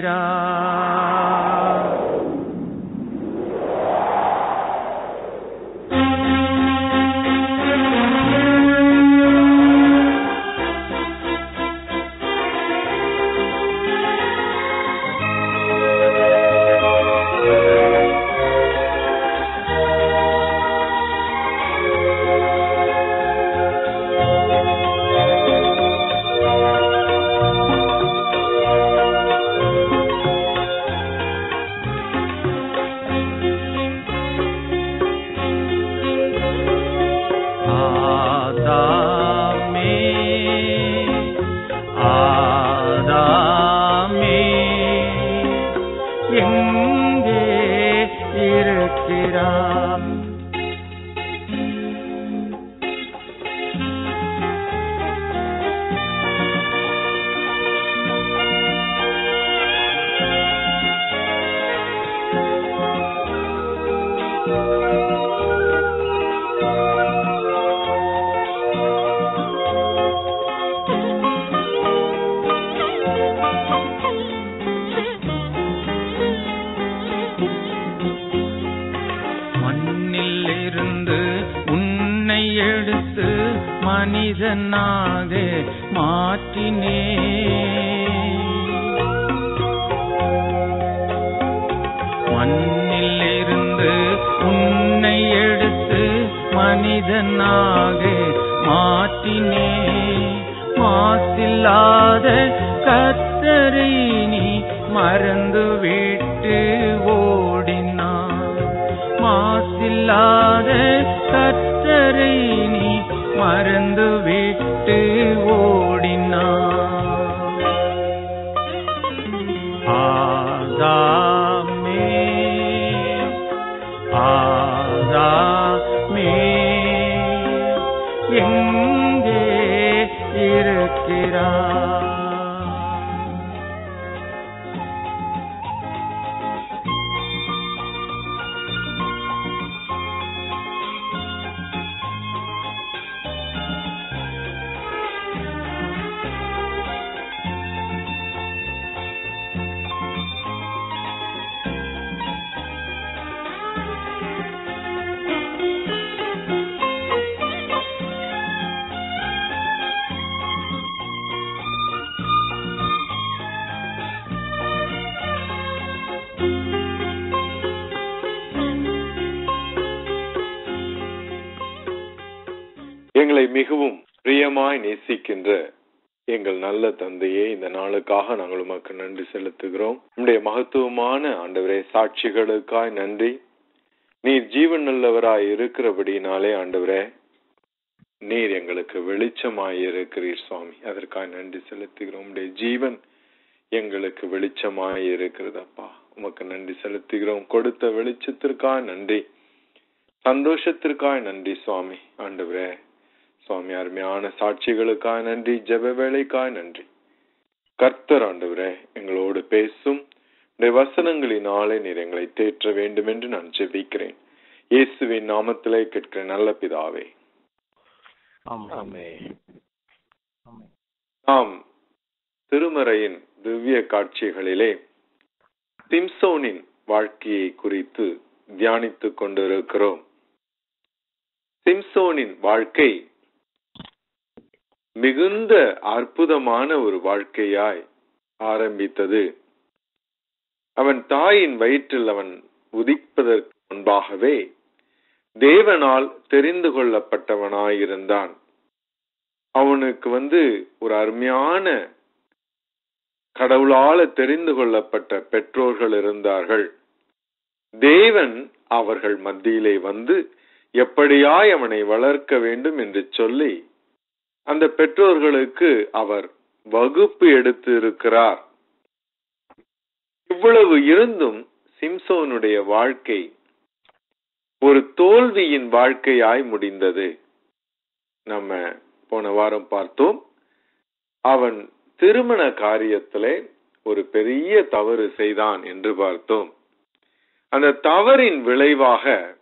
ஆதாமே ஆதாமே எங்கே இருக்கிறாய் மண்ணில் இருந்து உன்னை எடுத்து மனிதனாக மாற்றினே மண்ணில் இருந்து உன்னை எடுத்து மனிதனாக மாற்றினே மாசில்லாத கத்தரை நீ மறந்து விட்டு ஓடினான் மாசில்லாத கத்தரை நீ மறந்து விட்டு ஓடினான் ஆதாமே ஆதாமே எங்கே இருக்கிறாய் எங்களை மிகவும் பிரியமாய் நேசிக்கின்ற எங்கள் நல்ல தந்தையே இந்த நாளுக்காக நாங்கள் உமக்கு நன்றி செலுத்துகிறோம் உம்முடைய மகத்துவமான ஆண்டவரே சாட்சிகளுக்காய் நன்றி நீர் ஜீவன் நல்லவராய் இருக்கிறபடினாலே ஆண்டவரே நீர் எங்களுக்கு வெளிச்சமாய் இருக்கிறீர் சுவாமி அதற்காக நன்றி செலுத்துகிறோம் உம்முடைய ஜீவன் எங்களுக்கு வெளிச்சமாய் இருக்கிறது அப்பா உமக்கு நன்றி செலுத்துகிறோம் கொடுத்த வெளிச்சத்திற்காக நன்றி சந்தோஷத்திற்காக நன்றி சுவாமி ஆண்டவரே சுவாமி அருமையான சாட்சிகளுக்காக நன்றி ஜெப வேலைக்காக நன்றி கர்த்தர் ஆண்டவரே எங்களோடு பேசும் உடைய வசனங்களினாலே நீர் எங்களை தேற்ற வேண்டும் என்று நான் ஜெபிக்கிறேன் இயேசுவின் நாமத்திலே கேட்கிற நல்ல பிதாவே ஆமே நாம் திருமறையின் திவ்ய காட்சிகளிலே சிம்சோனின் வாழ்க்கையை குறித்து தியானித்துக் கொண்டிருக்கிறோம் சிம்சோனின் வாழ்க்கை மிகுந்த அற்புதமான ஒரு வாழ்க்கையாய் ஆரம்பித்தது அவன் தாயின் வயிற்றில் அவன் உதிப்பதற்கு முன்பாகவே தேவனால் தெரிந்து கொள்ளப்பட்டவனாயிருந்தான் அவனுக்கு வந்து ஒரு அருமையான கடவுளால தெரிந்து கொள்ளப்பட்ட பெற்றோர்கள் இருந்தார்கள் தேவன் அவர்கள் மத்தியிலே வந்து எப்படியாய் அவனை வளர்க்க வேண்டும் என்று சொல்லி அந்த பெற்றோர்களுக்கு அவர் வகுப்பு எடுத்து இருக்கிறார் இவ்வளவு இருந்தும் சிம்சோனுடைய வாழ்க்கை ஒரு தோல்வியின் வாழ்க்கையாய் முடிந்தது நம்ம போன வாரம் பார்த்தோம் அவன் திருமண காரியத்திலே ஒரு பெரிய தவறு செய்தான் என்று பார்த்தோம் அந்த தவறின் விளைவாக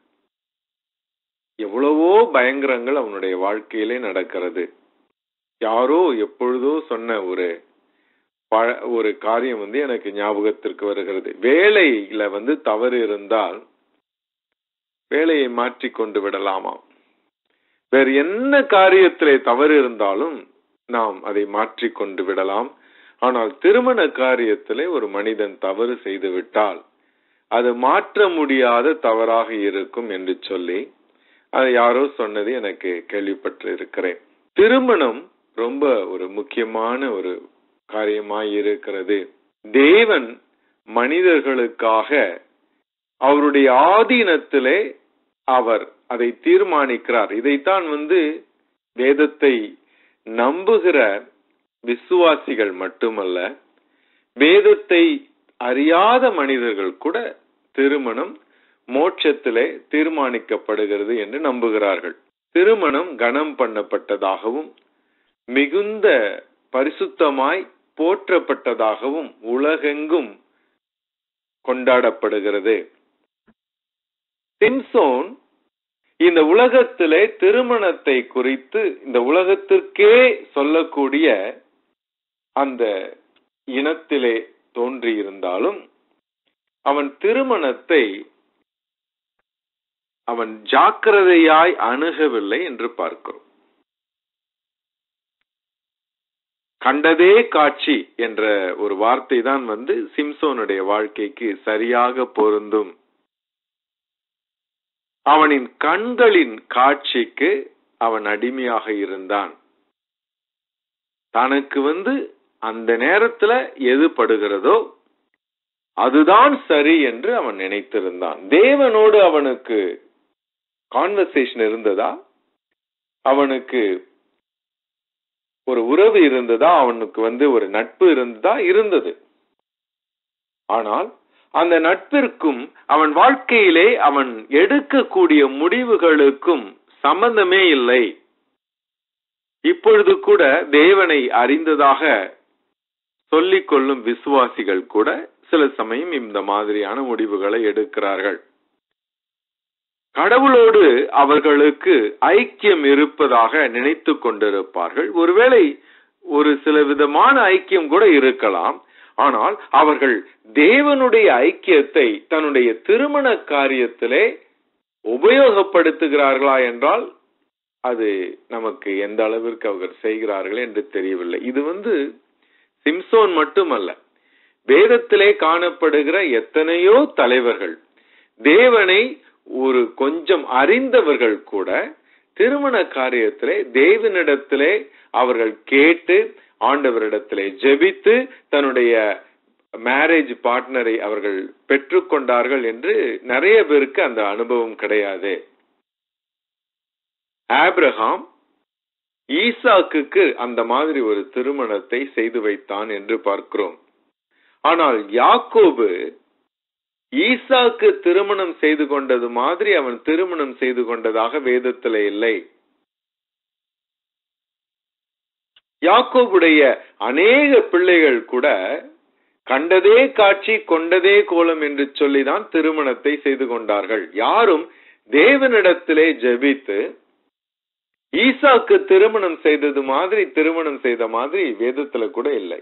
எவ்வளவோ பயங்கரங்கள் அவனுடைய வாழ்க்கையிலே நடக்கிறது யாரோ எப்பொழுதோ சொன்ன ஒரு ப- ஒரு காரியம் வந்து எனக்கு ஞாபகத்திற்கு வருகிறது வேலையில வந்து தவறு இருந்தால் வேலையை மாற்றி கொண்டு விடலாமா வேறு என்ன காரியத்திலே தவறு இருந்தாலும் நாம் அதை மாற்றி கொண்டு விடலாம் ஆனால் திருமண காரியத்திலே ஒரு மனிதன் தவறு செய்து விட்டால் அது மாற்ற முடியாத தவறாக இருக்கும் என்று சொல்லி அது யாரோ சொன்னது எனக்கு கேள்விப்பட்டு இருக்கிறேன் திருமணம் ரொம்ப ஒரு முக்கியமான ஒரு காரியமாய் இருக்கிறது தேவன் மனிதர்களுக்காக அவருடைய ஆதீனத்திலே அவர் அதை தீர்மானிக்கிறார் இதைத்தான் வந்து வேதத்தை நம்புகிற விசுவாசிகள் மட்டுமல்ல வேதத்தை அறியாத மனிதர்கள் கூட திருமணம் மோட்சத்திலே தீர்மானிக்கப்படுகிறது என்று நம்புகிறார்கள் திருமணம் கனம் பண்ணப்பட்டதாகவும் மிகுந்த பரிசுத்தமாய் போற்றப்பட்டதாகவும் உலகெங்கும் கொண்டாடப்படுகிறது சிம்சோன் இந்த உலகத்திலே திருமணத்தை குறித்து இந்த உலகத்திற்கே சொல்லக்கூடிய அந்த இனத்திலே தோன்றியிருந்தாலும் அவன் திருமணத்தை அவன் ஜாக்கிரதையாய் அணுகவில்லை என்று பார்க்கிறோம் கண்டதே காட்சி என்ற ஒரு வார்த்தை தான் வந்து சிம்சோனுடைய வாழ்க்கைக்கு சரியாக பொருந்தும் அவனின் கண்களின் காட்சிக்கு அவன் அடிமையாக இருந்தான் தனக்கு வந்து அந்த நேரத்துல எது படுகிறதோ அதுதான் சரி என்று அவன் நினைத்திருந்தான் தேவனோடு அவனுக்கு கான்வர்சேஷன் இருந்ததா அவனுக்கு ஒரு உறவு இருந்ததா அவனுக்கு வந்து ஒரு நட்பு இருந்ததா இருந்தது ஆனால் அந்த நட்பிற்கும் அவன் வாழ்க்கையிலே அவன் எடுக்கக்கூடிய முடிவுகளுக்கும் சம்பந்தமே இல்லை இப்பொழுது கூட தேவனை அறிந்ததாக சொல்லிக் கொள்ளும் விசுவாசிகள் கூட சில சமயம் இந்த மாதிரியான முடிவுகளை எடுக்கிறார்கள் கடவுளோடு அவர்களுக்கு ஐக்கியம் இருப்பதாக நினைத்து கொண்டிருப்பார்கள் ஒருவேளை ஒரு சில விதமான ஐக்கியம் கூட இருக்கலாம் ஆனால் அவர்கள் தேவனுடைய ஐக்கியத்தை தன்னுடைய திருமண காரியத்திலே உபயோகப்படுத்துகிறார்களா என்றால் அது நமக்கு எந்த அளவிற்கு அவர்கள் செய்கிறார்கள் என்று தெரியவில்லை இது வந்து சிம்சோன் மட்டுமல்ல வேதத்திலே காணப்படுகிற எத்தனையோ தலைவர்கள் தேவனை ஒரு கொஞ்சம் அறிந்தவர்கள் கூட திருமண காரியத்திலே தேவனிடத்திலே அவர்கள் கேட்டு ஆண்டவரிடத்திலே ஜெபித்து தன்னுடைய மேரேஜ் பார்ட்னரை அவர்கள் பெற்றுக்கொண்டார்கள் என்று நிறைய பேருக்கு அந்த அனுபவம் கிடையாது ஆப்ரஹாம் ஈசாக்குக்கு அந்த மாதிரி ஒரு திருமணத்தை செய்து வைத்தான் என்று பார்க்கிறோம் ஆனால் யாக்கோபு ஈசாக்கு திருமணம் செய்து கொண்டது மாதிரி அவன் திருமணம் செய்து கொண்டதாக வேதத்திலே இல்லை யாக்கோபுடைய அநேக பிள்ளைகள் கூட கண்டதே காட்சி கொண்டதே கோலம் என்று சொல்லிதான் திருமணத்தை செய்து கொண்டார்கள் யாரும் தேவனிடத்திலே ஜெபித்து ஈசாக்கு திருமணம் செய்தது மாதிரி திருமணம் செய்த மாதிரி வேதத்துல கூட இல்லை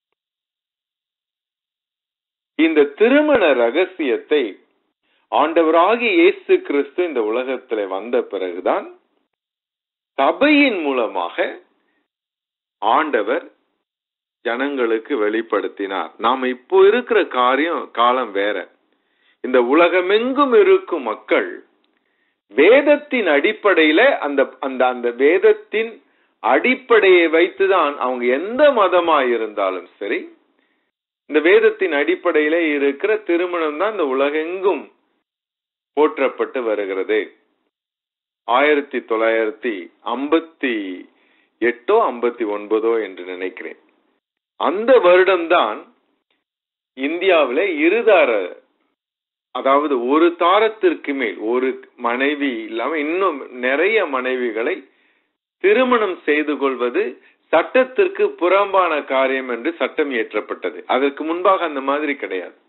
இந்த திருமண ரகசியத்தை ஆண்டவராகி இயேசு கிறிஸ்து இந்த உலகத்துல வந்த பிறகுதான் சபையின் மூலமாக ஆண்டவர் ஜனங்களுக்கு வெளிப்படுத்தினார் நாம இப்போ இருக்கிற காரியம் காலம் வேற இந்த உலகமெங்கும் இருக்கும் மக்கள் வேதத்தின் அடிப்படையில அந்த அந்த அந்த வேதத்தின் அடிப்படையை வைத்துதான் அவங்க எந்த மதமா இருந்தாலும் சரி இந்த வேதத்தின் அடிப்படையில இருக்கிற திருமணம் தான் இந்த உலகெங்கும் போற்றப்பட்டு வருகிறது ஆயிரத்தி தொள்ளாயிரத்தி ஐம்பத்தி எட்டோ ஐம்பத்தி ஒன்பதோ என்று நினைக்கிறேன் அந்த வருடம்தான் இந்தியாவில இருதார அதாவது ஒரு தாரத்திற்கு மேல் ஒரு மனைவி இல்லாம இன்னும் நிறைய மனைவிகளை திருமணம் செய்து கொள்வது சட்டத்திற்கு புறம்பான காரியம் என்று சட்டம் இயற்றப்பட்டது அதற்கு முன்பாக அந்த மாதிரி கிடையாது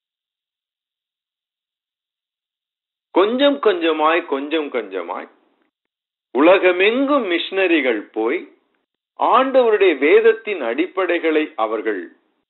கொஞ்சம் கொஞ்சமாய் கொஞ்சம் கொஞ்சமாய் உலகமெங்கும் மிஷனரிகள் போய் ஆண்டவருடைய வேதத்தின் அடிப்படைகளை அவர்கள்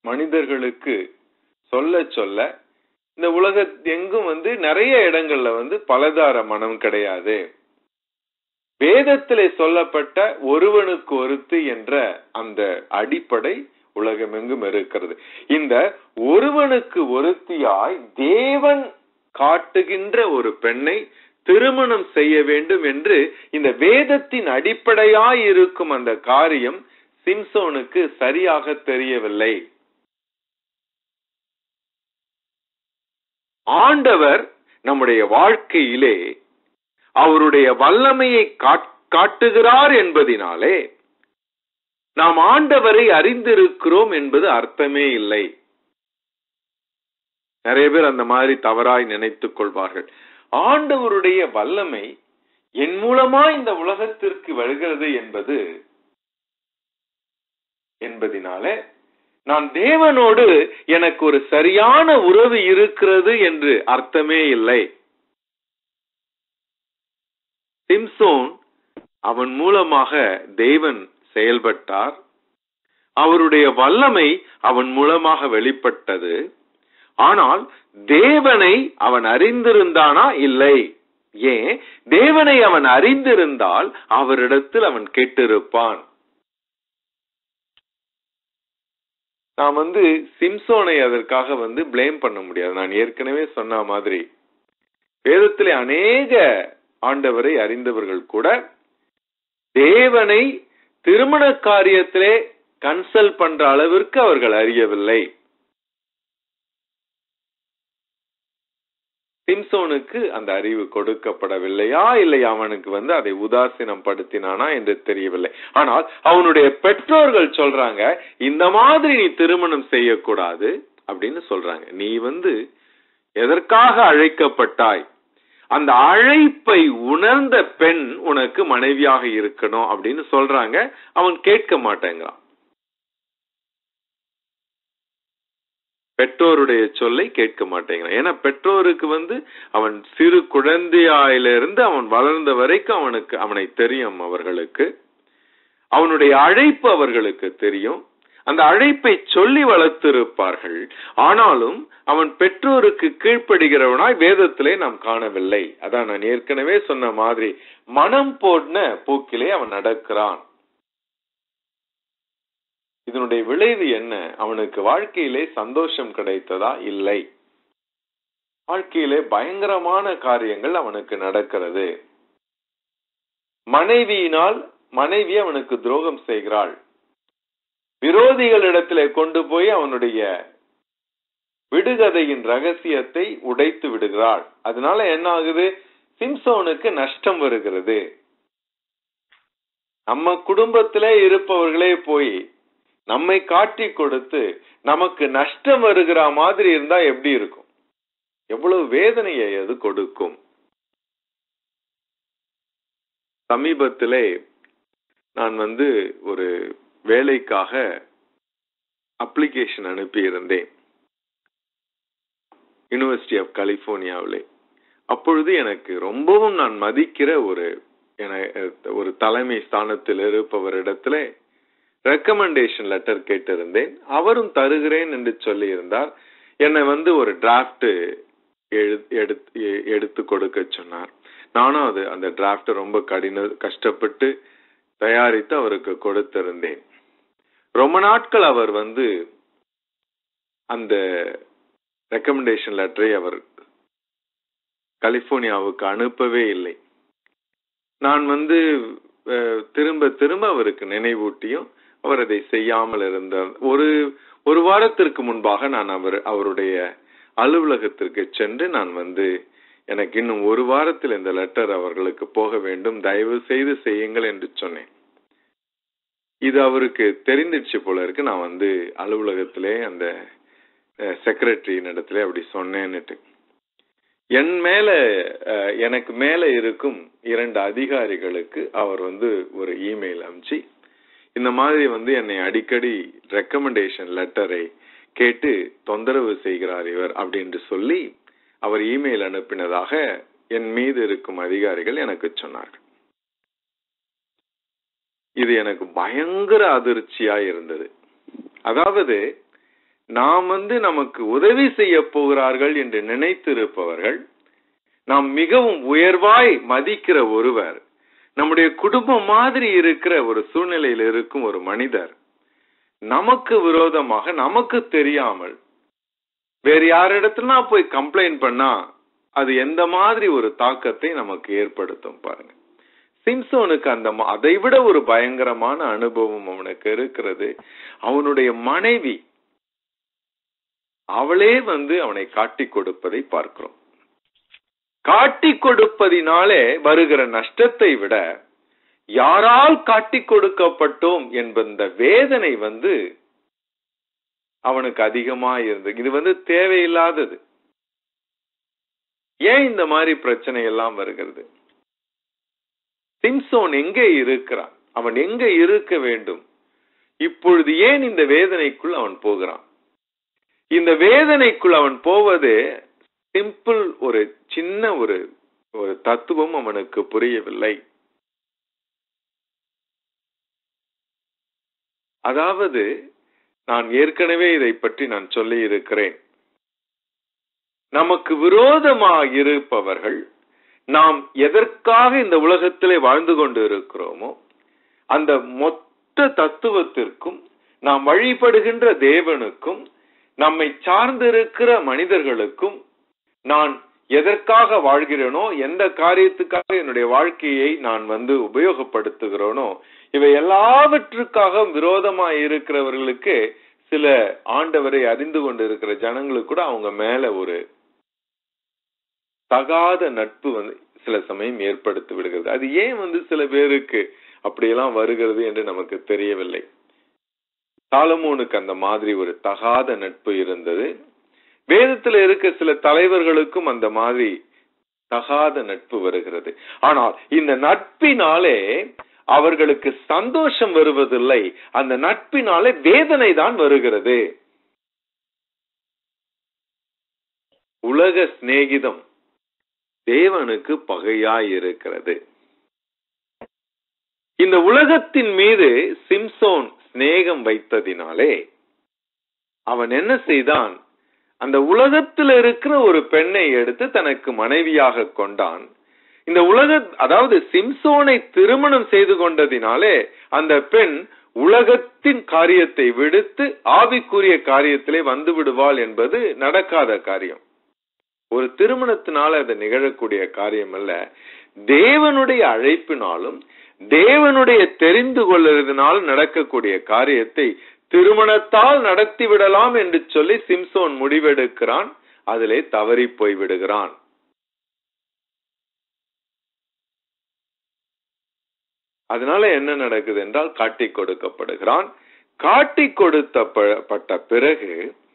மனிதர்களுக்கு சொல்ல சொல்ல இந்த உலக எங்கும் வந்து நிறைய இடங்கள்ல வந்து பலதார மனம் கிடையாது வேதத்திலே சொல்லப்பட்ட ஒருவனுக்கு ஒருத்தி என்ற அந்த அடிப்படை உலகமெங்கும் இருக்கிறது இந்த ஒருவனுக்கு ஒருத்தியாய் தேவன் காட்டுகின்ற ஒரு பெண்ணை திருமணம் செய்ய வேண்டும் என்று இந்த வேதத்தின் அடிப்படையாய் இருக்கும் அந்த காரியம் சிம்சோனுக்கு சரியாக தெரியவில்லை ஆண்டவர் நம்முடைய வாழ்க்கையிலே அவருடைய வல்லமையை காட்- காட்டுகிறார் என்பதினாலே நாம் ஆண்டவரை அறிந்திருக்கிறோம் என்பது அர்த்தமே இல்லை நிறைய பேர் அந்த மாதிரி தவறாய் நினைத்துக் கொள்வார்கள் ஆண்டவருடைய வல்லமை என் மூலமா இந்த உலகத்திற்கு வருகிறது என்பது என்பதினாலே நான் தேவனோடு எனக்கு ஒரு சரியான உறவு இருக்கிறது என்று அர்த்தமே இல்லை சிம்சோன் அவன் மூலமாக தேவன் செயல்பட்டார் அவருடைய வல்லமை அவன் மூலமாக வெளிப்பட்டது ஆனால் தேவனை அவன் அறிந்திருந்தானா இல்லை ஏன் தேவனை அவன் அறிந்திருந்தால் அவரிடத்தில் அவன் கேட்டிருப்பான் நான் வந்து சிம்சோனை அதற்காக வந்து ப்ளேம் பண்ண முடியாது நான் ஏற்கனவே சொன்ன மாதிரி வேதத்திலே அநேக ஆண்டவரை அறிந்தவர்கள் கூட தேவனை திருமண காரியத்திலே கன்சல்ட் பண்ற அளவிற்கு அவர்கள் அறியவில்லை சிம்சோனுக்கு அந்த அறிவு கொடுக்கப்படவில்லையா இல்லை அவனுக்கு வந்து அதை உதாசீனம் படுத்தினானா என்று தெரியவில்லை ஆனால் அவனுடைய பெற்றோர்கள் சொல்றாங்க இந்த மாதிரி நீ திருமணம் செய்யக்கூடாது அப்படின்னு சொல்றாங்க நீ வந்து எதற்காக அழைக்கப்பட்டாய் அந்த அழைப்பை உணர்ந்த பெண் உனக்கு மனைவியாக இருக்கணும் அப்படின்னு சொல்றாங்க அவன் கேட்க மாட்டேங்கிறான் பெற்றோருடைய சொல்லை கேட்க மாட்டேங்கிறான் ஏன்னா பெற்றோருக்கு வந்து அவன் சிறு குழந்தையாயிலிருந்து அவன் வளர்ந்த வரைக்கும் அவனுக்கு அவனை தெரியும் அவர்களுக்கு அவனுடைய அழைப்பு அவர்களுக்கு தெரியும் அந்த அழைப்பை சொல்லி வளர்த்திருப்பார்கள் ஆனாலும் அவன் பெற்றோருக்கு கீழ்ப்படுகிறவனாய் வேதத்திலே நாம் காணவில்லை அதான் நான் ஏற்கனவே சொன்ன மாதிரி மனம் போன போக்கிலே அவன் நடக்கிறான் இதனுடைய விளைவு என்ன அவனுக்கு வாழ்க்கையிலே சந்தோஷம் கிடைத்ததா இல்லை வாழ்க்கையிலே பயங்கரமான காரியங்கள் அவனுக்கு நடக்கிறது மனைவியினால் மனைவி அவனுக்கு துரோகம் செய்கிறாள் விரோதிகளிடத்திலே கொண்டு போய் அவனுடைய விடுகதையின் ரகசியத்தை உடைத்து விடுகிறாள் அதனால என்ன ஆகுது சிம்சோனுக்கு நஷ்டம் வருகிறது நம்ம குடும்பத்திலே இருப்பவர்களே போய் நம்மை காட்டி கொடுத்து நமக்கு நஷ்டம் வருகிற மாதிரி இருந்தா எப்படி இருக்கும் எவ்வளவு வேதனையை அது கொடுக்கும் சமீபத்திலே நான் வந்து ஒரு வேலைக்காக அப்ளிகேஷன் அனுப்பியிருந்தேன் யுனிவர்சிட்டி ஆஃப் கலிபோர்னியாவிலே அப்பொழுது எனக்கு ரொம்பவும் நான் மதிக்கிற ஒரு என- ஒரு தலைமை ஸ்தானத்தில் இருப்பவரிடத்துல ரெக்கமெண்டேஷன் லெட்டர் கேட்டிருந்தேன் அவரும் தருகிறேன் என்று சொல்லியிருந்தார் என்னை வந்து ஒரு டிராஃப்ட் எடுத்து எடுத்து கொடுக்க சொன்னார் நானும் அது அந்த டிராஃப்ட் ரொம்ப கடின கஷ்டப்பட்டு தயாரித்து அவருக்கு கொடுத்திருந்தேன் ரொம்ப நாட்கள் அவர் வந்து அந்த ரெக்கமெண்டேஷன் லெட்டரை அவர் கலிபோர்னியாவுக்கு அனுப்பவே இல்லை நான் வந்து அஹ், திரும்ப திரும்ப அவருக்கு நினைவூட்டியும் அவர் அதை செய்யாமல் இருந்தார் ஒரு ஒரு வாரத்திற்கு முன்பாக நான் அவர் அவருடைய அலுவலகத்திற்கு சென்று நான் வந்து எனக்கு இன்னும் ஒரு வாரத்தில் இந்த லெட்டர் அவர்களுக்கு போக வேண்டும் தயவு செய்து செய்யுங்கள் என்று சொன்னேன் இது அவருக்கு தெரிந்துச்சு போல இருக்கு நான் வந்து அலுவலகத்திலே அந்த செக்ரட்டரியின் இடத்துல அப்படி சொன்னேன்னுட்டு என் மேல அஹ், எனக்கு மேல இருக்கும் இரண்டு அதிகாரிகளுக்கு அவர் வந்து ஒரு இமெயில் அனுப்பிச்சு இந்த மாதிரி வந்து என்னை அடிக்கடி ரெக்கமெண்டேஷன் லெட்டரை கேட்டு தொந்தரவு செய்கிறார் இவர் அப்படின்னு சொல்லி அவர் இமெயில் அனுப்பினதாக என் மீது இருக்கும் அதிகாரிகள் எனக்கு சொன்னார்கள் இது எனக்கு பயங்கர அதிர்ச்சியா இருந்தது அதாவது நாம் வந்து நமக்கு உதவி செய்ய போகிறார்கள் என்று நினைத்திருப்பவர்கள் நாம் மிகவும் உயர்வாய் மதிக்கிற ஒருவர் நம்முடைய குடும்பம் மாதிரி இருக்கிற ஒரு சூழ்நிலையில் இருக்கும் ஒரு மனிதர் நமக்கு விரோதமாக நமக்கு தெரியாமல் வேற யாரிடத்துல போய் கம்ப்ளைண்ட் பண்ணா அது எந்த மாதிரி ஒரு தாக்கத்தை நமக்கு ஏற்படுத்தும் பாருங்க சிம்சோனுக்கு அந்த ம- அதை விட ஒரு பயங்கரமான அனுபவம் அவனுக்கு இருக்கிறது அவனுடைய மனைவி அவளே வந்து அவனை காட்டிக் கொடுப்பதை பார்க்கிறோம் காட்டிக் கொடுப்பதினாலே வருகிற நஷ்டத்தை விட யாரால் காட்டிக் கொடுக்கப்பட்டோம் என்பந்த வேதனை வந்து அவனுக்கு அதிகமா இருந்தது இது வந்து தேவையில்லாதது ஏன் இந்த மாதிரி பிரச்சனை எல்லாம் வருகிறது சிம்சோன் எங்கே இருக்கிறான் அவன் எங்க இருக்க வேண்டும் இப்பொழுது ஏன் இந்த வேதனைக்குள் அவன் போகிறான் இந்த வேதனைக்குள் அவன் போவது சிம்பிள் ஒரு சின்ன ஒரு ஒரு தத்துவம் அவனுக்கு புரியவில்லை அதாவது நான் ஏற்கனவே இதை பற்றி நான் சொல்லி இருக்கிறேன் நமக்கு விரோதமாக இருப்பவர்கள் நாம் எதற்காக இந்த உலகத்திலே வாழ்ந்து கொண்டு இருக்கிறோமோ அந்த மொத்த தத்துவத்திற்கும் நாம் வழிபடுகின்ற தேவனுக்கும் நம்மை சார்ந்திருக்கிற மனிதர்களுக்கும் நான் எதற்காக வாழ்கிறேனோ எந்த காரியத்துக்காக என்னுடைய வாழ்க்கையை நான் வந்து உபயோகப்படுத்துகிறேனோ இவை எல்லாவற்றுக்காக விரோதமா இருக்கிறவர்களுக்கு சில ஆண்டவரை அறிந்து கொண்டு இருக்கிற ஜனங்களுக்கு கூட அவங்க மேல ஒரு தகாத நட்பு வந்து சில சமயம் ஏற்படுத்தி விடுகிறது அது ஏன் வந்து சில பேருக்கு அப்படியெல்லாம் வருகிறது என்று நமக்கு தெரியவில்லை சாலமோனுக்கு அந்த மாதிரி ஒரு தகாத நட்பு இருந்தது வேதத்துல இருக்க சில தலைவர்களுக்கும் அந்த மாதிரி தகாத நட்பு வருகிறது ஆனால் இந்த நட்பினாலே அவர்களுக்கு சந்தோஷம் வருவதில்லை அந்த நட்பினாலே வேதனை தான் வருகிறது உலக சிநேகிதம் தேவனுக்கு பகையாய் இருக்கிறது இந்த உலகத்தின் மீது சிம்சோன் சிநேகம் வைத்ததினாலே அவன் என்ன செய்தான் அந்த உலகத்தில் இருக்கிற ஒரு பெண்ணை எடுத்து தனக்கு மனைவியாக கொண்டான் இந்த உலக அதாவது சிம்சோனை திருமணம் செய்து கொண்டதினாலே அந்த பெண் உலகத்தின் காரியத்தை விடுத்து ஆவிக்குரிய காரியத்திலே வந்து விடுவாள் என்பது நடக்காத காரியம் ஒரு திருமணத்தினால அது நிகழக்கூடிய காரியம் அல்ல தேவனுடைய அழைப்பினாலும் தேவனுடைய தெரிந்து கொள்ளுறதுனால் நடக்கக்கூடிய காரியத்தை திருமணத்தால் நடத்தி விடலாம் என்று சொல்லி சிம்சோன் முடிவெடுக்கிறான் அதிலே தவறி போய் விடுகிறான் அதனால என்ன நடக்குது என்றால் காட்டிக் கொடுக்கப்படுகிறான் காட்டிக் கொடுத்தப்பட்ட பிறகு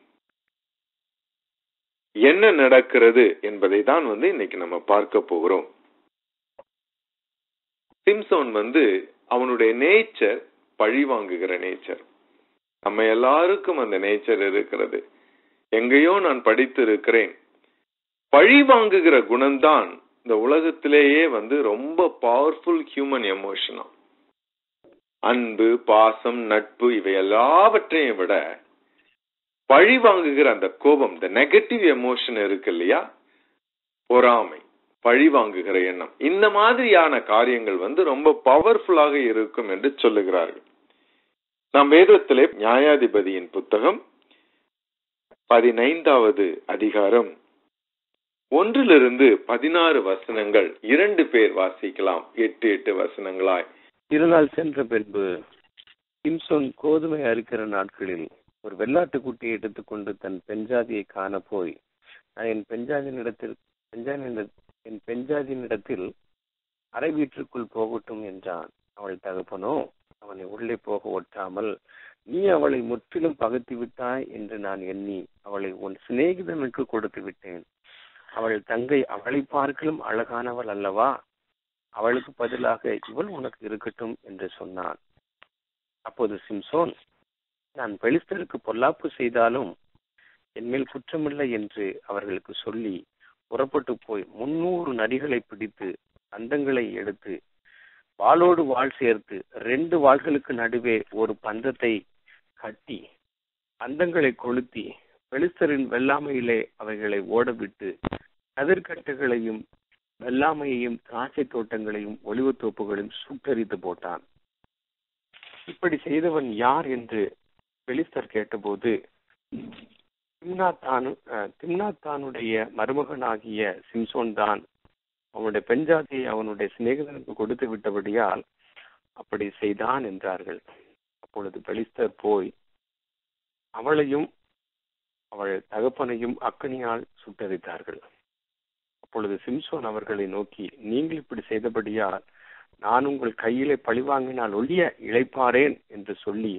என்ன நடக்கிறது என்பதை தான் வந்து இன்னைக்கு நம்ம பார்க்க போகிறோம் சிம்சோன் வந்து அவனுடைய நேச்சர் பழி வாங்குகிற நேச்சர் நம்ம எல்லாருக்கும் அந்த நேச்சர் இருக்கிறது எங்கேயோ நான் படித்து இருக்கிறேன் பழி வாங்குகிற குணம்தான் இந்த உலகத்திலேயே வந்து ரொம்ப பவர்ஃபுல் ஹியூமன் எமோஷனா அன்பு பாசம் நட்பு இவை எல்லாவற்றையும் விட பழி வாங்குகிற அந்த கோபம் இந்த நெகட்டிவ் எமோஷன் இருக்கு இல்லையா பொறாமை பழி வாங்குகிற எண்ணம் இந்த மாதிரியான காரியங்கள் வந்து ரொம்ப பவர்ஃபுல்லாக இருக்கும் என்று சொல்லுகிறார்கள் நாம் வேதத்திலே நியாயாதிபதியின் புத்தகம் பதினைந்தாவது அதிகாரம் ஒன்றிலிருந்து பதினாறு வசனங்கள் இரண்டு பேர் வாசிக்கலாம் எட்டு எட்டு வசனங்களாய் இருநாள் சென்ற பின்பு சிம்சோன் கோதுமை அறுக்கிற நாட்களில் ஒரு வெள்ளாட்டுக்குட்டியை எடுத்துக்கொண்டு தன் பெண்ஜாதியை காண போய் நான் என் பெண்ஜாதியினிடத்தில் பெண்ஜாதியினிட என் பெண்ஜாதியினிடத்தில் அறை வீட்டிற்குள் போகட்டும் என்றான் அவள் தகப்பனோ அவனை உள்ளே போக ஒட்டாமல் நீ அவளை முற்றிலும் பகுத்து விட்டாய் என்று நான் எண்ணி அவளை உன் சிநேகிதனுக்கு கொடுத்து விட்டேன் அவள் தங்கை அவளை பார்க்கலும் அழகானவள் அல்லவா அவளுக்கு பதிலாக இவள் உனக்கு இருக்கட்டும் என்று சொன்னான் அப்போது சிம்சோன் நான் பெலிஸ்தருக்கு பொல்லாப்பு செய்தாலும் என்மேல் குற்றமில்லை என்று அவர்களுக்கு சொல்லி புறப்பட்டு போய் முன்னூறு நரிகளை பிடித்து அந்தங்களை எடுத்து வாளோடு வாள் சேர்த்து ரெண்டு வாள்களுக்கு நடுவே ஒரு பந்தத்தை கட்டி அந்தங்களை கொளுத்தி பெலிஸ்தரின் வெள்ளாமையிலே அவைகளை ஓடவிட்டு கதிர்கட்டுகளையும் வெள்ளாமையையும் திராட்சை தோட்டங்களையும் ஒலிவத் தோப்புகளையும் சுட்டரித்து போட்டான் இப்படி செய்தவன் யார் என்று பெலிஸ்தர் கேட்டபோது திம்னாத்தானு அஹ், திம்னாத்தானுடைய மருமகனாகிய சிம்சோன் தான் அவனுடைய பெண்ஜாதியை அவனுடைய சிநேகிதனுக்கு கொடுத்து விட்டபடியால் அப்படி செய்தான் என்றார்கள் அப்பொழுது பெலிஸ்தர் போய் அவளையும் அவள் தகப்பனையும் அக்கனியால் சுட்டரித்தார்கள் அப்பொழுது சிம்சோன் அவர்களை நோக்கி நீங்கள் இப்படி செய்தபடியால் நான் உங்கள் கையிலே பழிவாங்கினால் ஒழிய இளைப்பாறேன் என்று சொல்லி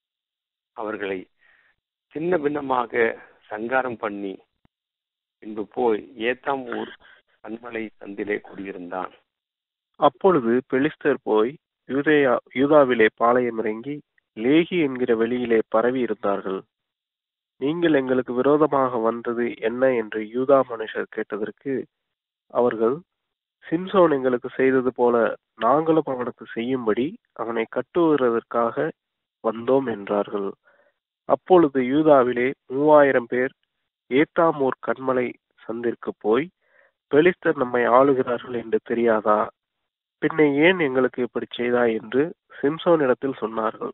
அவர்களை சின்ன பின்னமாக சங்காரம் பண்ணி பின்பு போய் ஏத்தாம் ஊர் கண்மலை சந்திலே குடியிருந்தான் அப்பொழுது பெலிஸ்தர் போய் யூதேயா யூதாவிலே பாளையம் இறங்கி லேகி என்கிற வெளியிலே பரவி இருந்தார்கள் நீங்கள் எங்களுக்கு விரோதமாக வந்தது என்ன என்று யூதா மனுஷர் கேட்டதற்கு அவர்கள் சிம்சோன் எங்களுக்கு செய்தது போல நாங்களும் அவனுக்கு செய்யும்படி அவனை கட்டுவதற்காக வந்தோம் என்றார்கள் அப்பொழுது யூதாவிலே மூவாயிரம் பேர் ஏத்தாமூர் கண்மலை சந்திற்கு போய் பெலிஸ்தர் நம்மை ஆளுகிறார்கள் என்று தெரியாதா பின்ன ஏன் எங்களுக்கு இப்படி செய்தாய் என்று சிம்சோனிடத்தில் சொன்னார்கள்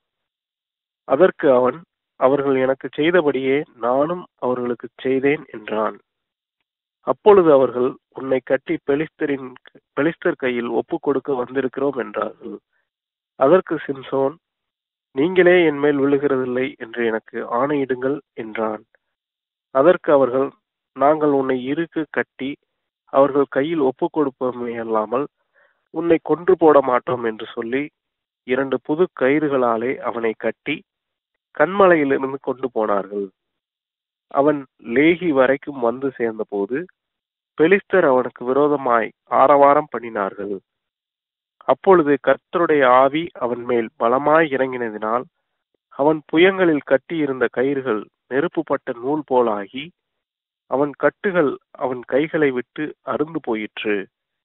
அதற்கு அவன் அவர்கள் எனக்கு செய்தபடியே நானும் அவர்களுக்கு செய்தேன் என்றான் அப்பொழுது அவர்கள் உன்னை கட்டி பெலிஸ்தரின் பெலிஸ்தர் கையில் ஒப்பு கொடுக்க வந்திருக்கிறோம் என்றார்கள் அதற்கு சிம்சோன் நீங்களே என் மேல் விழுகிறதில்லை என்று எனக்கு ஆணையிடுங்கள் என்றான் அதற்கு அவர்கள் நாங்கள் உன்னை இருக்கு கட்டி அவர்கள் கையில் ஒப்பு கொடுப்போமே அல்லாமல் உன்னை கொன்று போட மாட்டோம் என்று சொல்லி இரண்டு புது கயிறுகளாலே அவனை கட்டி கண்மலையிலிருந்து கொண்டு போனார்கள் அவன் லேகி வரைக்கும் வந்து சேர்ந்தபோது பெலிஸ்தர் அவனுக்கு விரோதமாய் ஆரவாரம் பண்ணினார்கள் அப்பொழுது கர்த்தருடைய ஆவி அவன் மேல் பலமாய் இறங்கினதினால் அவன் புயங்களில் கட்டியிருந்த கயிறுகள் நெருப்புப்பட்ட நூல் போலாகி அவன் கட்டுகள் அவன் கைகளை விட்டு அருந்து போயிற்று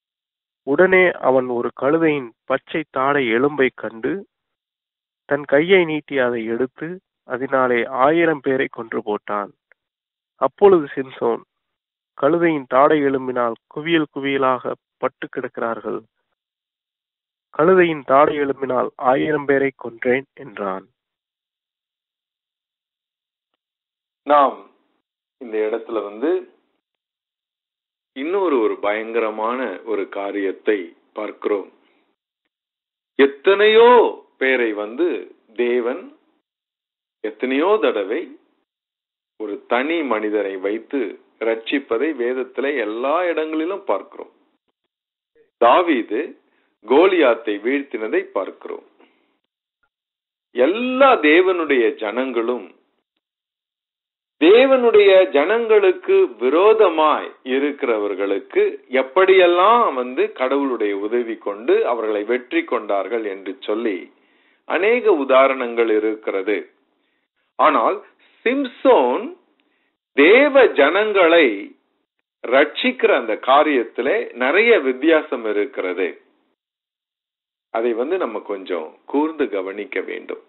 உடனே அவன் ஒரு கழுதையின் பச்சை தாடை எலும்பை கண்டு தன் கையை நீட்டி அதை எடுத்து அதனாலே ஆயிரம் பேரை கொன்று போட்டான் அப்பொழுது சிம்சோன் கழுதையின் தாடை எலும்பினால் குவியல் குவியலாக பட்டு கிடக்கிறார்கள் கழுதையின் தாடை எலும்பினால் ஆயிரம் பேரை கொன்றேன் என்றான் நாம் இந்த இடத்துல வந்து இன்னொரு ஒரு பயங்கரமான ஒரு காரியத்தை பார்க்கிறோம் எத்தனையோ பேரை வந்து தேவன் எத்தனையோ தடவை ஒரு தனி மனிதரை வைத்து ரட்சிப்பதை வேதத்திலே எல்லா இடங்களிலும் பார்க்கிறோம் தாவீது கோலியாத்தை வீழ்த்தினதை பார்க்கிறோம் எல்லா தேவனுடைய ஜனங்களும் தேவனுடைய ஜனங்களுக்கு விரோதமாய் இருக்கிறவர்களுக்கு எப்படியெல்லாம் வந்து கடவுளுடைய உதவி கொண்டு அவர்களை வெற்றி கொண்டார்கள் என்று சொல்லி அநேக உதாரணங்கள் இருக்கிறது ஆனால் சிம்சோன் தேவ ஜனங்களை ரட்சிக்கிற அந்த காரியத்திலே நிறைய வித்தியாசம் இருக்கிறது அதை வந்து நம்ம கொஞ்சம் கூர்ந்து கவனிக்க வேண்டும்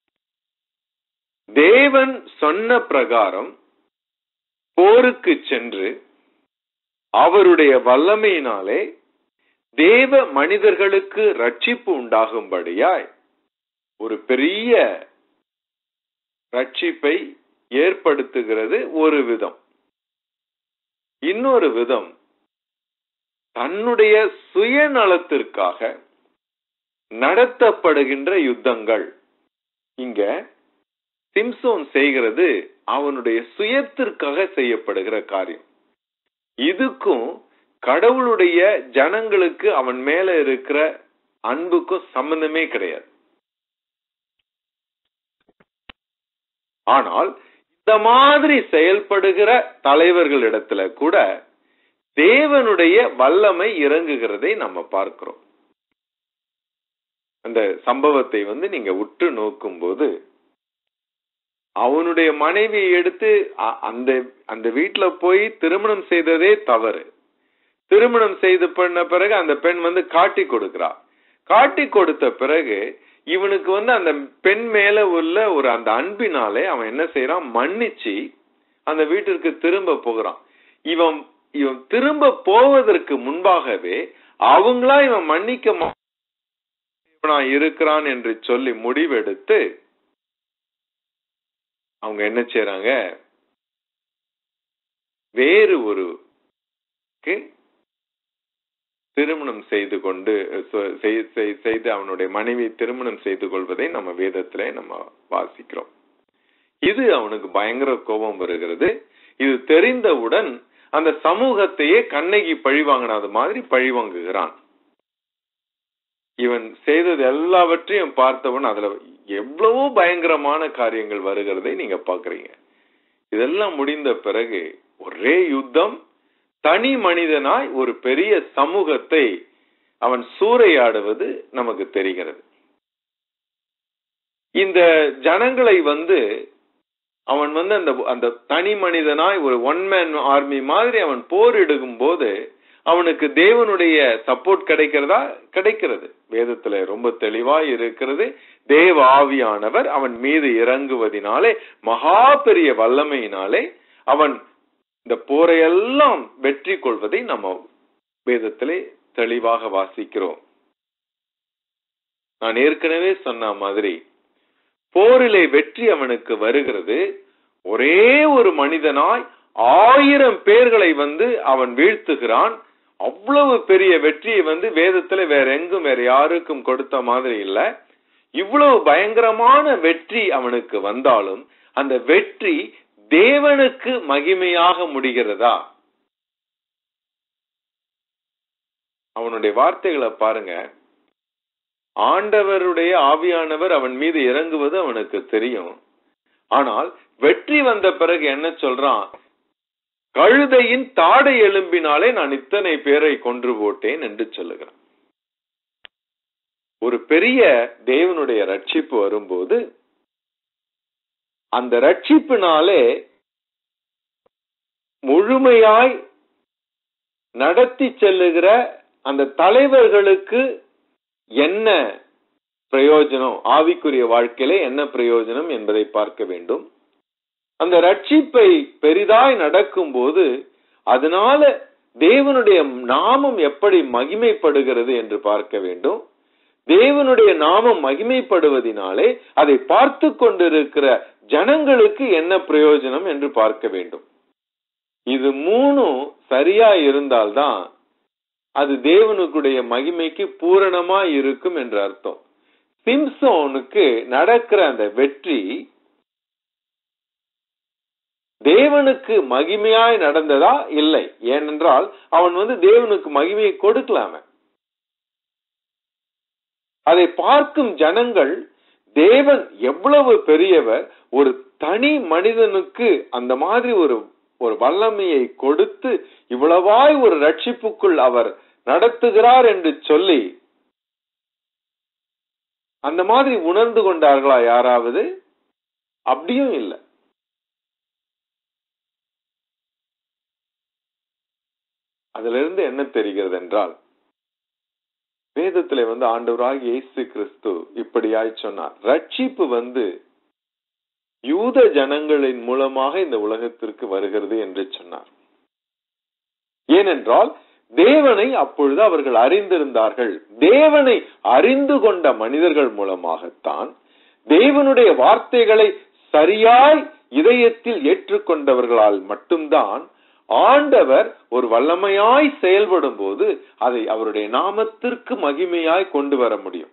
தேவன் சொன்ன பிரகாரம் போருக்கு சென்று அவருடைய வல்லமையினாலே தேவ மனிதர்களுக்கு ரட்சிப்பு உண்டாகும்படியாய் ஒரு பெரிய ரட்சிப்பை ஏற்படுத்துகிறது ஒரு விதம் இன்னொரு விதம் தன்னுடைய சுயநலத்திற்காக நடத்தப்படுகின்ற யுத்தங்கள் இங்க சிம்சோன் செய்கிறது அவனுடைய சுயத்திற்காக செய்யப்படுகிற காரியம் இதுக்கும் கடவுளுடைய ஜனங்களுக்கு அவன் மேல இருக்கிற அன்புக்கும் சம்பந்தமே கிடையாது ஆனால் இந்த மாதிரி செயல்படுகிற தலைவர்களிடத்துல கூட தேவனுடைய வல்லமை இறங்குகிறதை நம்ம பார்க்கிறோம் அந்த சம்பவத்தை வந்து நீங்க உற்று நோக்கும்போது அவனுடைய மனைவியை எடுத்து அ- அந்த அந்த வீட்டுல போய் திருமணம் செய்ததே தவறு திருமணம் செய்து பண்ண பிறகு அந்த பெண் வந்து காட்டி கொடுக்கிறா காட்டி கொடுத்த பிறகு இவனுக்கு வந்து அந்த பெண் மேல உள்ள ஒரு அந்த அன்பினாலே அவன் என்ன செய்யறான் மன்னிச்சு அந்த வீட்டிற்கு திரும்ப போகிறான் இவன் இவன் திரும்ப போவதற்கு முன்பாகவே அவங்களா இவன் மன்னிக்க மா- இவனா இருக்கிறான் என்று சொல்லி முடிவெடுத்து அவங்க என்ன செய்றாங்க வேறு ஒரு திருமணம் செய்து கொண்டு சொ- செய்- செய்- செய்து அவனுடைய மனைவி திருமணம் செய்து கொள்வதை நம்ம வேதத்திலே நம்ம வாசிக்கிறோம் இது அவனுக்கு பயங்கர கோபம் வருகிறது இது தெரிந்தவுடன் அந்த சமூகத்தையே கண்ணகி பழிவாங்கினது மாதிரி பழிவாங்குகிறான் இவன் செய்தது எல்லாவற்றையும் பார்த்தவன் அதுல எவ்வளவோ பயங்கரமான காரியங்கள் வருகிறதை நீங்க பாக்குறீங்க இதெல்லாம் முடிந்த பிறகு ஒரே யுத்தம் தனி மனிதனாய் ஒரு பெரிய சமூகத்தை அவன் சூறையாடுவது நமக்கு தெரிகிறது இந்த ஜனங்களை வந்து அவன் வந்து அந்த அந்த தனி மனிதனாய் ஒரு ஒன் மேன் ஆர்மி மாதிரி அவன் போரிடுகும் போது அவனுக்கு தேவனுடைய சப்போர்ட் கிடைக்கிறதா கிடைக்கிறது வேதத்துல ரொம்ப தெளிவாய் இருக்கிறது தேவ ஆவியானவர் அவன் மீது இறங்குவதினாலே மகா பெரிய வல்லமையினாலே அவன் இந்த போரையெல்லாம் வெற்றி கொள்வதை நம்ம வேதத்திலே தெளிவாக வாசிக்கிறோம் நான் ஏற்கனவே சொன்ன மாதிரி போரிலே வெற்றி அவனுக்கு வருகிறது ஒரே ஒரு மனிதனாய் ஆயிரம் பேர்களை வந்து அவன் வீழ்த்துகிறான் அவ்வளவு பெரிய வெற்றியை வந்து வேதத்துல வேற எங்கும் வேற யாருக்கும் கொடுத்த மாதிரி இல்ல இவ்வளவு பயங்கரமான வெற்றி அவனுக்கு வந்தாலும் அந்த வெற்றி தேவனுக்கு மகிமையாக முடிகிறதா அவனுடைய வார்த்தைகளை பாருங்க ஆண்டவருடைய ஆவியானவர் அவன் மீது இறங்குவது அவனுக்கு தெரியும் ஆனால் வெற்றி வந்த பிறகு என்ன சொல்றான் கழுதையின் தாடை எலும்பினாலே நான் இத்தனை பேரை கொன்று போட்டேன் என்று சொல்லுகிறான் ஒரு பெரிய தேவனுடைய ரட்சிப்பு வரும்போது அந்த ரட்சிப்பினாலே முழுமையாய் நடத்தி செல்லுகிற அந்த தலைவர்களுக்கு என்ன பிரயோஜனம் ஆவிக்குரிய வாழ்க்கையில என்ன பிரயோஜனம் என்பதை பார்க்க வேண்டும் அந்த ரட்சிப்பை பெரிதாய் நடக்கும்போது அதனால தேவனுடைய நாமம் எப்படி மகிமைப்படுகிறது என்று பார்க்க வேண்டும் தேவனுடைய நாமம் மகிமைப்படுவதினாலே அதை பார்த்து கொண்டிருக்கிற ஜனங்களுக்கு என்ன பிரயோஜனம் என்று பார்க்க வேண்டும் இது மூணும் சரியா இருந்தால்தான் அது தேவனுக்குடைய மகிமைக்கு பூரணமா இருக்கும் என்று அர்த்தம் சிம்சோனுக்கு நடக்கிற அந்த வெற்றி தேவனுக்கு மகிமையாய் நடந்ததா இல்லை ஏனென்றால் அவன் வந்து தேவனுக்கு மகிமையை கொடுக்கலாம அதை பார்க்கும் ஜனங்கள் தேவன் எவ்வளவு பெரியவர் ஒரு தனி மனிதனுக்கு அந்த மாதிரி ஒரு ஒரு வல்லமையை கொடுத்து இவ்வளவாய் ஒரு ரட்சிப்புக்குள் அவர் நடத்துகிறார் என்று சொல்லி அந்த மாதிரி உணர்ந்து கொண்டார்களா யாராவது அப்படியும் இல்லை அதுல இருந்து என்ன தெரிகிறது என்றால் வேதத்திலே வந்து ஆண்டவராக இயேசு கிறிஸ்து இப்படியாய் சொன்னார் ரட்சிப்பு வந்து யூத ஜனங்களின் மூலமாக இந்த உலகத்திற்கு வருகிறது என்று சொன்னார் ஏனென்றால் தேவனை அப்பொழுது அவர்கள் அறிந்திருந்தார்கள் தேவனை அறிந்து கொண்ட மனிதர்கள் மூலமாகத்தான் தேவனுடைய வார்த்தைகளை சரியாய் இதயத்தில் ஏற்றுக்கொண்டவர்களால் மட்டும்தான் ஆண்டவர் ஒரு வல்லமையாய் செயல்படும் போது அதை அவருடைய நாமத்திற்கு மகிமையாய் கொண்டு வர முடியும்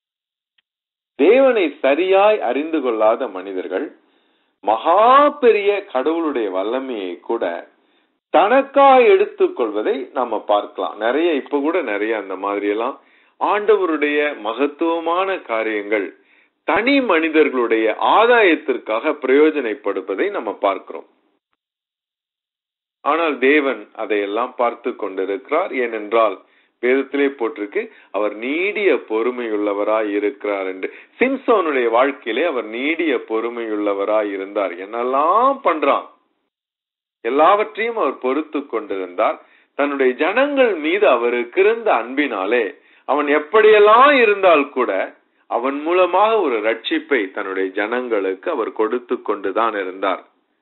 தேவனை சரியாய் அறிந்து கொள்ளாத மனிதர்கள் மகா பெரிய கடவுளுடைய வல்லமையை கூட தனக்காய் எடுத்துக் கொள்வதை நம்ம பார்க்கலாம் நிறைய இப்ப கூட நிறைய அந்த மாதிரி எல்லாம் ஆண்டவருடைய மகத்துவமான காரியங்கள் தனி மனிதர்களுடைய ஆதாயத்திற்காக பிரயோஜனைப்படுவதை நம்ம பார்க்கிறோம் ஆனால் தேவன் அதையெல்லாம் பார்த்து கொண்டிருக்கிறார் ஏனென்றால் வேதத்திலே போட்டிருக்கு அவர் நீடிய பொறுமையுள்ளவராய் இருக்கிறார் என்று சிம்சோனுடைய வாழ்க்கையிலே அவர் நீடிய பொறுமையுள்ளவராய் இருந்தார் என்னெல்லாம் பண்றான் எல்லாவற்றையும் அவர் பொறுத்து கொண்டிருந்தார் தன்னுடைய ஜனங்கள் மீது அவருக்கு இருந்த அன்பினாலே அவன் எப்படியெல்லாம் இருந்தால் கூட அவன் மூலமாக ஒரு ரட்சிப்பை தன்னுடைய ஜனங்களுக்கு அவர் கொடுத்து கொண்டுதான் இருந்தார்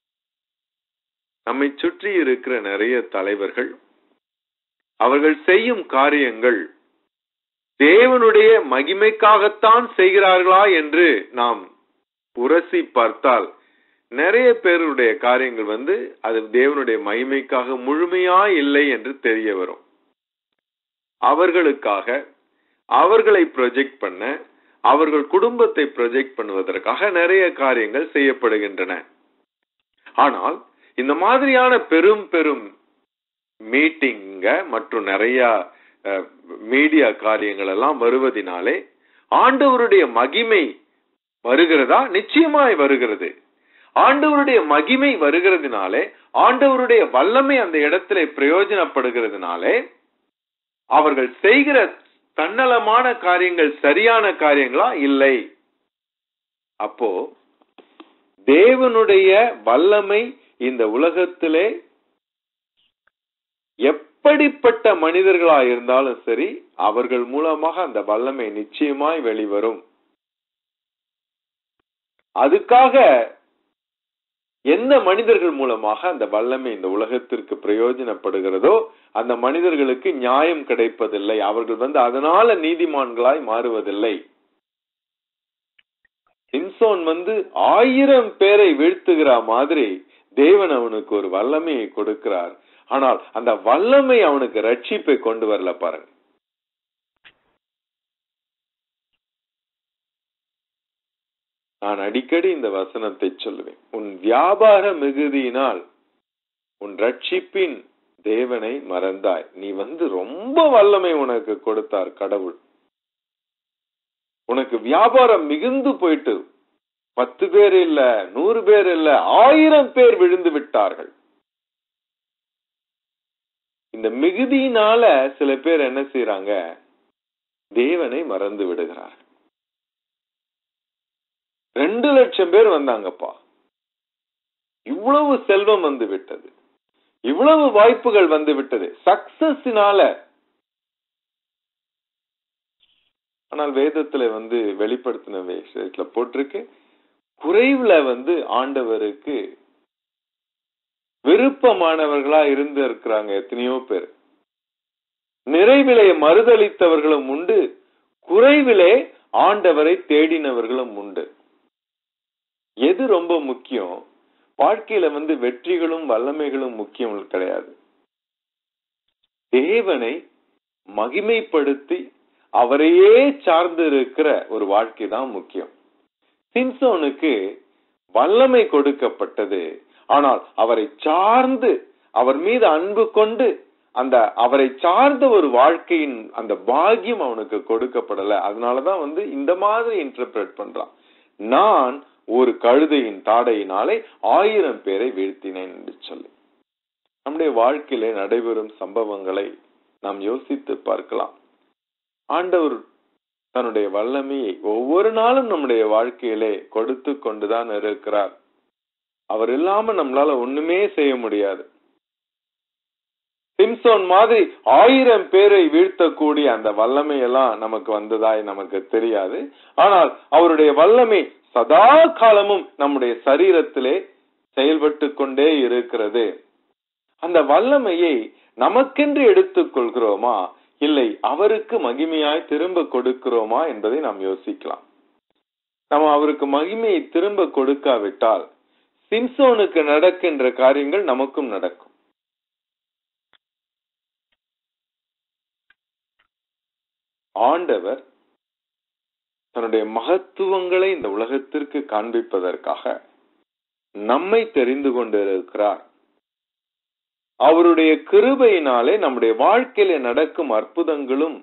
நம்மை சுற்றி இருக்கிற நிறைய தலைவர்கள் அவர்கள் செய்யும் காரியங்கள் தேவனுடைய மகிமைக்காகத்தான் செய்கிறார்களா என்று நாம் உரசி பார்த்தால் நிறைய பேருடைய காரியங்கள் வந்து அது தேவனுடைய மகிமைக்காக முழுமையா இல்லை என்று தெரிய வரும் அவர்களுக்காக அவர்களை ப்ரொஜெக்ட் பண்ண அவர்கள் குடும்பத்தை ப்ரொஜெக்ட் பண்ணுவதற்காக நிறைய காரியங்கள் செய்யப்படுகின்றன ஆனால் இந்த மாதிரியான பெரும் பெரும் மீட்டிங்க மற்றும் நிறைய மீடியா காரியங்கள் எல்லாம் வருவதினாலே ஆண்டவருடைய மகிமை வருகிறதா நிச்சயமாய் வருகிறது ஆண்டவருடைய மகிமை வருகிறதுனாலே ஆண்டவருடைய வல்லமை அந்த இடத்துல பிரயோஜனப்படுகிறதுனாலே அவர்கள் செய்கிற தன்னலமான காரியங்கள் சரியான காரியங்களா இல்லை அப்போ தேவனுடைய வல்லமை இந்த உலகத்திலே எப்படிப்பட்ட மனிதர்களா இருந்தாலும் சரி அவர்கள் மூலமாக அந்த வல்லமை நிச்சயமாய் வெளிவரும் அதுக்காக எந்த மனிதர்கள் மூலமாக அந்த வல்லமை இந்த உலகத்திற்கு பிரயோஜனப்படுகிறதோ அந்த மனிதர்களுக்கு நியாயம் கிடைப்பதில்லை அவர்கள் வந்து அதனால நீதிமான்களாய் மாறுவதில்லை சிம்சோன் வந்து ஆயிரம் பேரை வீழ்த்துகிற மாதிரி தேவன் அவனுக்கு ஒரு வல்லமையை கொடுக்கிறார் ஆனால் அந்த வல்லமை அவனுக்கு ரட்சிப்பை கொண்டு வரல பாருங்க நான் அடிக்கடி இந்த வசனத்தை சொல்லுவேன் உன் வியாபார மிகுதியினால் உன் ரட்சிப்பின் தேவனை மறந்தாய் நீ வந்து ரொம்ப வல்லமை உனக்கு கொடுத்தார் கடவுள் உனக்கு வியாபாரம் மிகுந்து போயிட்டு பத்து பேர் இல்ல நூறு பேர் இல்ல ஆயிரம் பேர் விழுந்து விட்டார்கள் இந்த மிகுதியினால சில பேர் என்ன செய்யறாங்க தேவனை மறந்து விடுகிறார்கள் ரெண்டு லட்சம் பேர் வந்தாங்கப்பா இவ்வளவு செல்வம் வந்து விட்டது இவ்வளவு வாய்ப்புகள் வந்து விட்டது சக்சஸ்னால ஆனால் வேதத்துல வந்து வெளிப்படுத்தின விஷயத்துல போட்டிருக்கு குறைவுல வந்து ஆண்டவருக்கு விருப்பமானவர்களா இருந்து இருக்கிறாங்க எத்தனையோ பேர் நிறைவிலே மறுதளித்தவர்களும் உண்டு குறைவிலே ஆண்டவரை தேடினவர்களும் உண்டு எது ரொம்ப முக்கியம் வாழ்க்கையில வந்து வெற்றிகளும் வல்லமைகளும் முக்கியம் கிடையாது தேவனை மகிமைப்படுத்தி அவரையே சார்ந்து இருக்கிற ஒரு வாழ்க்கை தான் முக்கியம் சிம்சோனுக்கு வல்லமை கொடுக்கப்பட்டது ஆனால் அவரை சார்ந்து அவர் மீது அன்பு கொண்டு அந்த அவரை சார்ந்த ஒரு வாழ்க்கையின் அந்த பாக்கியம் அவனுக்கு கொடுக்கப்படல அதனாலதான் வந்து இந்த மாதிரி இன்டர்பிரட் பண்றான் நான் ஒரு கழுதையின் தாடையினாலே ஆயிரம் பேரை வீழ்த்தினேன் என்று சொல்லி நம்முடைய வாழ்க்கையிலே நடைபெறும் சம்பவங்களை நாம் யோசித்து பார்க்கலாம் ஆண்டவர் தன்னுடைய வல்லமையை ஒவ்வொரு நாளும் நம்முடைய வாழ்க்கையிலே கொடுத்து கொண்டுதான் இருக்கிறார் அவர் இல்லாம நம்மளால ஒண்ணுமே செய்ய முடியாது சிம்சோன் மாதிரி ஆயிரம் பேரை வீழ்த்தக்கூடிய அந்த வல்லமை எல்லாம் நமக்கு வந்ததாய் நமக்கு தெரியாது ஆனால் அவருடைய வல்லமை சதா காலமும் நம்முடைய சரீரத்திலே செயல்பட்டு கொண்டே இருக்கிறது அந்த வல்லமையை நமக்கென்று எடுத்துக் கொள்கிறோமா இல்லை அவருக்கு மகிமையாய் திரும்ப கொடுக்கிறோமா என்பதை நாம் யோசிக்கலாம் நம்ம அவருக்கு மகிமையை திரும்ப கொடுக்காவிட்டால் சிம்சோனுக்கு நடக்கின்ற காரியங்கள் நமக்கும் நடக்கும் ஆண்டவர் தன்னுடைய மகத்துவங்களை இந்த உலகத்திற்கு காண்பிப்பதற்காக நம்மை தெரிந்து கொண்டிருக்கிறார் அவருடைய கிருபையினாலே நம்முடைய வாழ்க்கையில நடக்கும் அற்புதங்களும்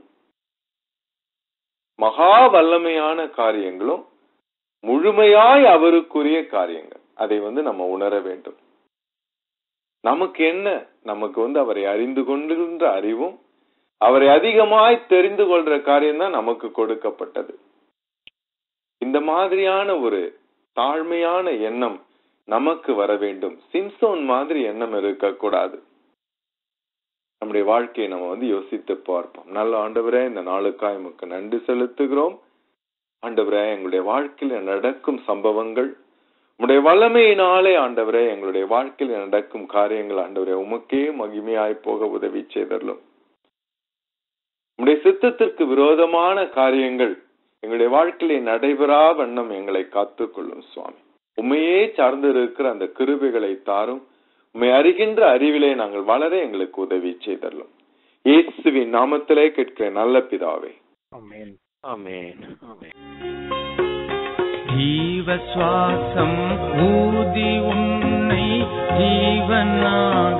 மகா வல்லமையான காரியங்களும் முழுமையாய் அவருக்குரிய காரியங்கள் அதை வந்து நம்ம உணர வேண்டும் நமக்கு என்ன நமக்கு வந்து அவரை அறிந்து கொண்டிருந்த அறிவும் அவரை அதிகமாய் தெரிந்து கொள்ற காரியம் தான் நமக்கு கொடுக்கப்பட்டது இந்த மாதிரியான ஒரு தாழ்மையான எண்ணம் நமக்கு வர வேண்டும் சிம்சோன் மாதிரி எண்ணம் இருக்கக்கூடாது நம்முடைய வாழ்க்கையை நம்ம வந்து யோசித்து பார்ப்போம் நல்ல ஆண்டவரே இந்த நாளுக்காய் நமக்கு நன்றி செலுத்துகிறோம் ஆண்டவரே எங்களுடைய வாழ்க்கையில் நடக்கும் சம்பவங்கள் உம்முடைய வல்லமையினாலே ஆண்டவரே எங்களுடைய வாழ்க்கையில் நடக்கும் காரியங்கள் ஆண்டவரே உமக்கே மகிமையாய் போக உதவி செய்தரலும் உம்முடைய சித்தத்திற்கு விரோதமான காரியங்கள் எங்களுடைய வாழ்க்கையிலே நடைபெறா வண்ணம் எங்களை காத்துக்கொள்ளும் சுவாமி உண்மையே சார்ந்து இருக்கிற அந்த கிருபைகளை தாரும் உண்மை அறிகின்ற அறிவிலே நாங்கள் வளர எங்களுக்கு உதவி செய்தரலும் இயேசுவின் நாமத்திலே கேட்கிற நல்ல பிதாவே ஆமென் ஆமென் ஆமென் ஜீவ சுவாசம் ஊதி உன்னை ஜீவனாக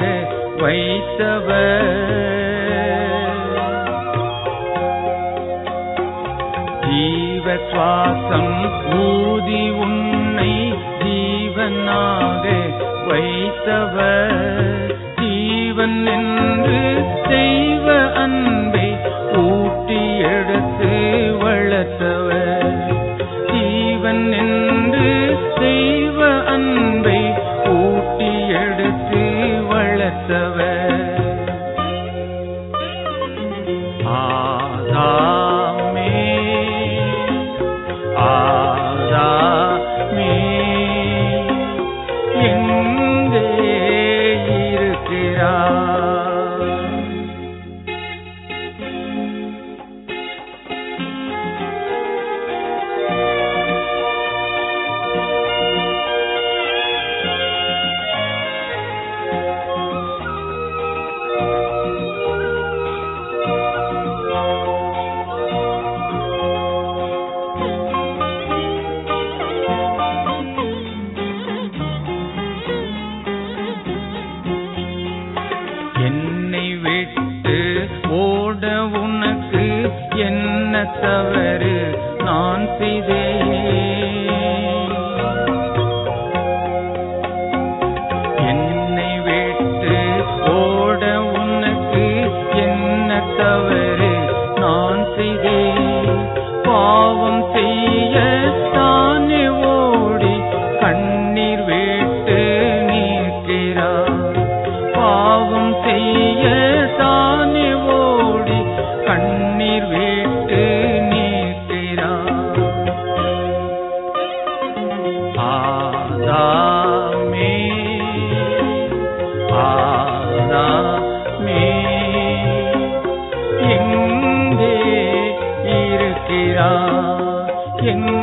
வைத்தவர் ஜீவ சுவாசம் ஊதி உன்னை ஜீவனாக வைத்தவர் ஜீவன் என்று தெய்வ அன்பை ஊட்டி எடுத்து வளர்த்தவர் ஜீவன் என்று தெய்வ அன்பை ஊட்டி எடுத்து வளர்த்தவர் ஆதாமே ஆதாமே எங்கே இருக்கிறார் என்னை விட்டு ஓட உனக்கு என்ன தவறு நான் செய்தேன் என்னை விட்டு ஓட உனக்கு என்ன தவறு நான் செய்தேன் பாவம் செய்ய தானே ஓடி கண்ணீர் விட்டு நிற்கிறார் பாவம் செய்ய தானே ஓடி கண்ணீர் விட்டு நிற்கிறார் ஆதாமே ஆதாமே எங்கே இருக்கிறார் எங்கே